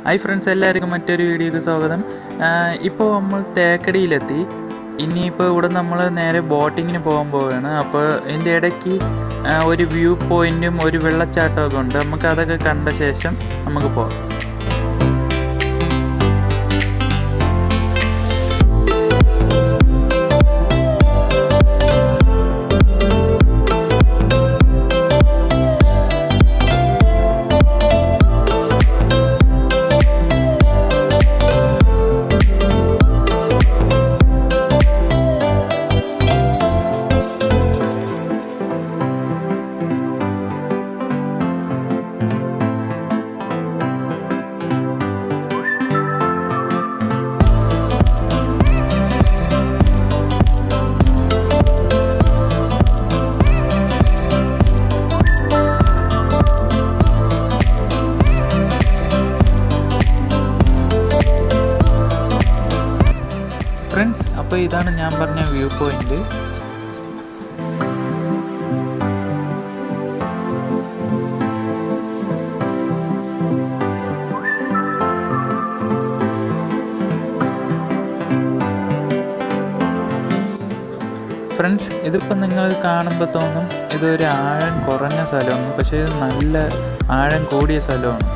hi friends എല്ലാവർക്കും മറ്റൊരു വീഡിയോക്ക് സ്വാഗതം ഇപ്പോൾ നമ്മൾ തേക്കടിയിലെത്തി ഇനിയിപ്പോൾ ഇവിടെ നമ്മൾ നേരെ ബോട്ടിങ്ങിന് പോകാൻ പോവുകയാണ് അപ്പോൾ ഇതിൻ്റെ ഇടയ്ക്ക് ആ, ഒരു വ്യൂ പോയിൻറ്റും ഒരു വെള്ളച്ചാട്ടമൊക്കെ ഉണ്ട് നമുക്ക് അതൊക്കെ കണ്ട ശേഷം നമുക്ക് പോകാം ഫ്രണ്ട്സ് അപ്പോൾ ഇതാണ് ഞാൻ പറഞ്ഞ വ്യൂ പോയിന്റ് ഫ്രണ്ട്സ് ഇതിപ്പോൾ നിങ്ങൾ കാണുമ്പോൾ തോന്നും ഇതൊരു ആഴം കുറഞ്ഞ സ്ഥലമാണ് പക്ഷേ ഇത് നല്ല ആഴം കൂടിയ സ്ഥലമാണ്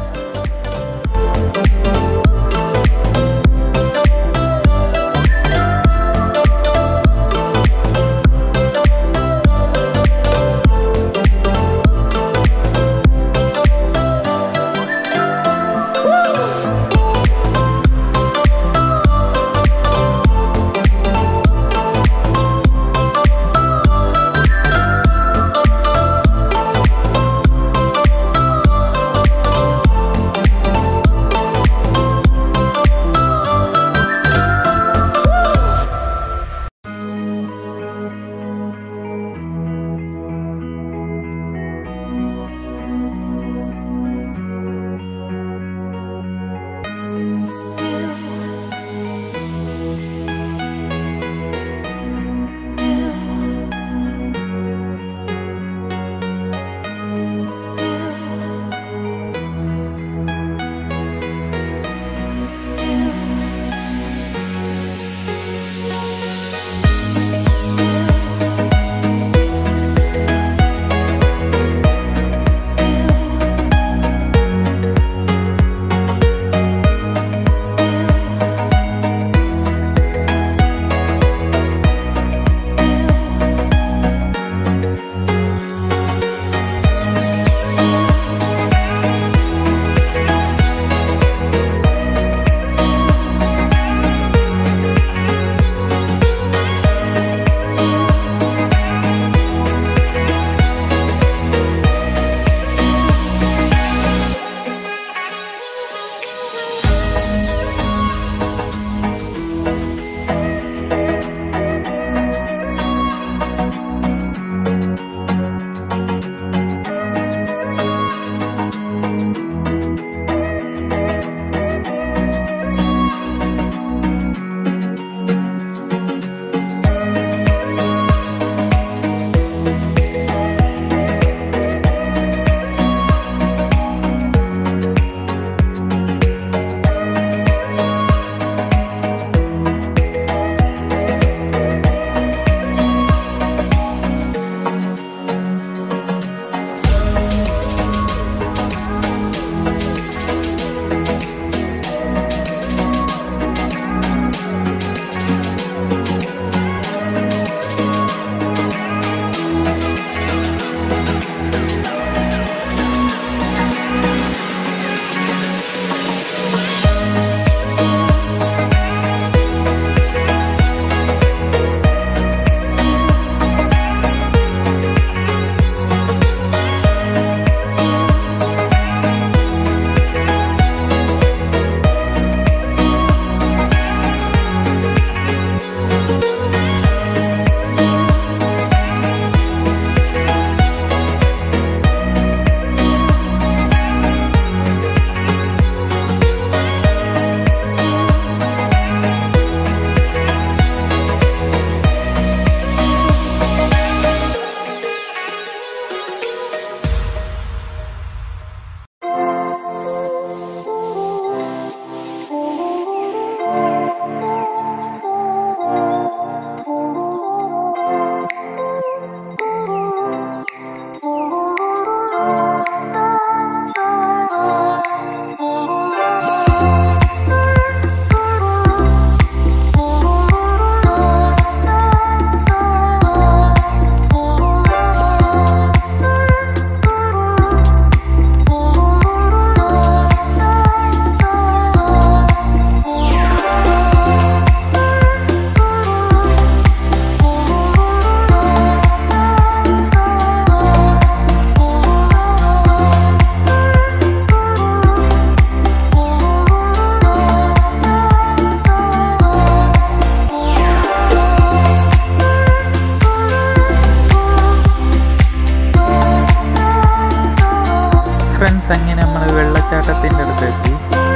ഫ്രണ്ട്സ് അങ്ങനെ നമ്മൾ വെള്ളച്ചാട്ടത്തിൻ്റെ അടുത്തെത്തി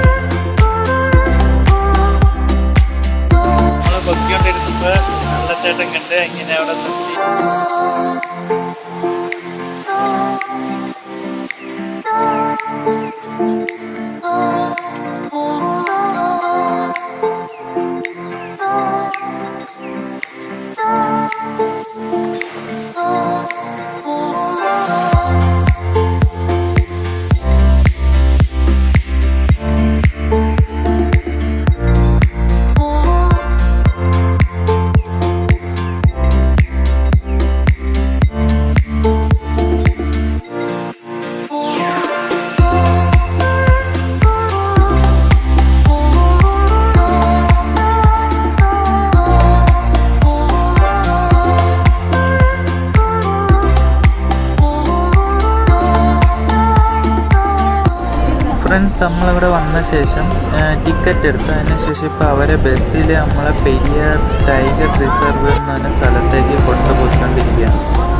നമ്മൾ പൊക്കിക്കൊണ്ടിരുന്നപ്പോൾ വെള്ളച്ചാട്ടം കണ്ട് ഇങ്ങനെ അവിടെ നിർത്തി ഫ്രണ്ട്സ് നമ്മളിവിടെ വന്ന ശേഷം ടിക്കറ്റ് എടുത്തു അതിന് ശേഷം ഇപ്പോൾ അവരെ ബസ്സിൽ നമ്മളെ പെരിയാർ ടൈഗർ റിസർവ് എന്ന് പറഞ്ഞ സ്ഥലത്തേക്ക് കൊണ്ടുപോയിക്കൊണ്ടിരിക്കുകയാണ്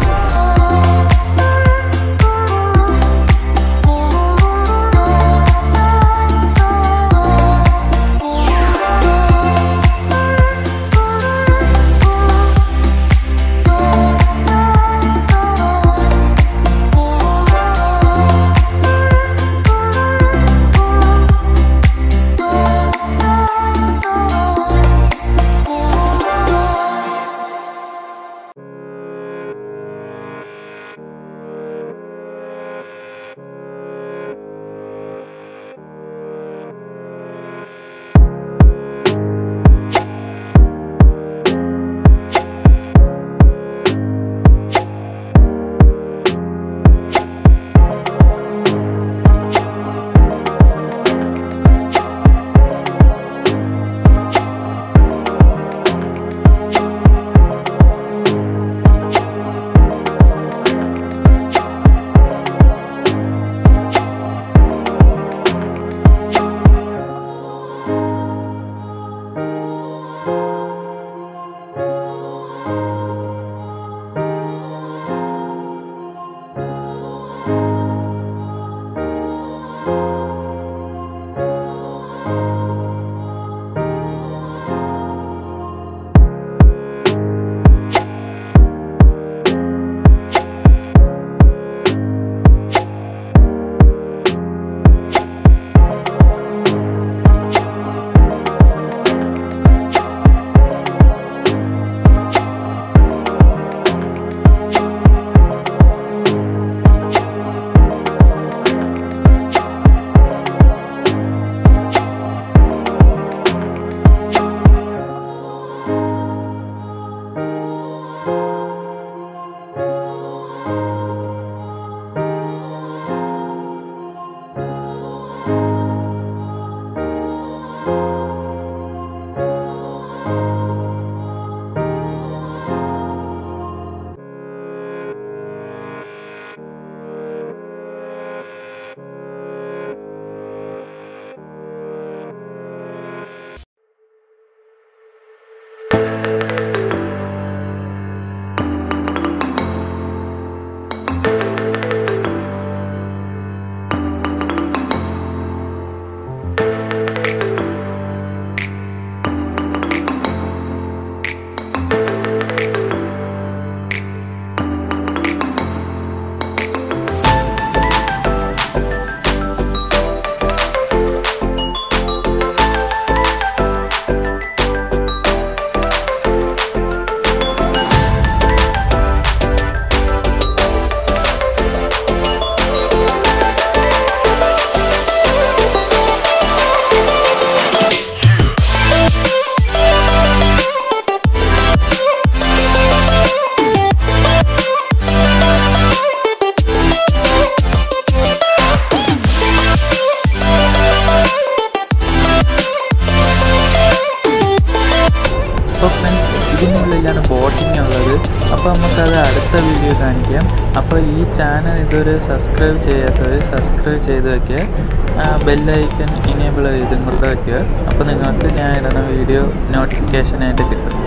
അപ്പോൾ ഫ്രണ്ട്സ് ഇതിനുള്ളിലാണ് ബോട്ടിംഗ് ഉള്ളത് അപ്പോൾ നമുക്കത് അടുത്ത വീഡിയോ കാണിക്കാം അപ്പോൾ ഈ ചാനൽ ഇതുവരെ സബ്സ്ക്രൈബ് ചെയ്യാത്തവർ സബ്സ്ക്രൈബ് ചെയ്ത് വയ്ക്കുക ബെല്ലൈക്കൺ ഇനേബിൾ ചെയ്തും കൂടെ വയ്ക്കുക അപ്പോൾ നിങ്ങൾക്ക് ഞാൻ ഇടുന്ന വീഡിയോ നോട്ടിഫിക്കേഷനായിട്ട് കിട്ടും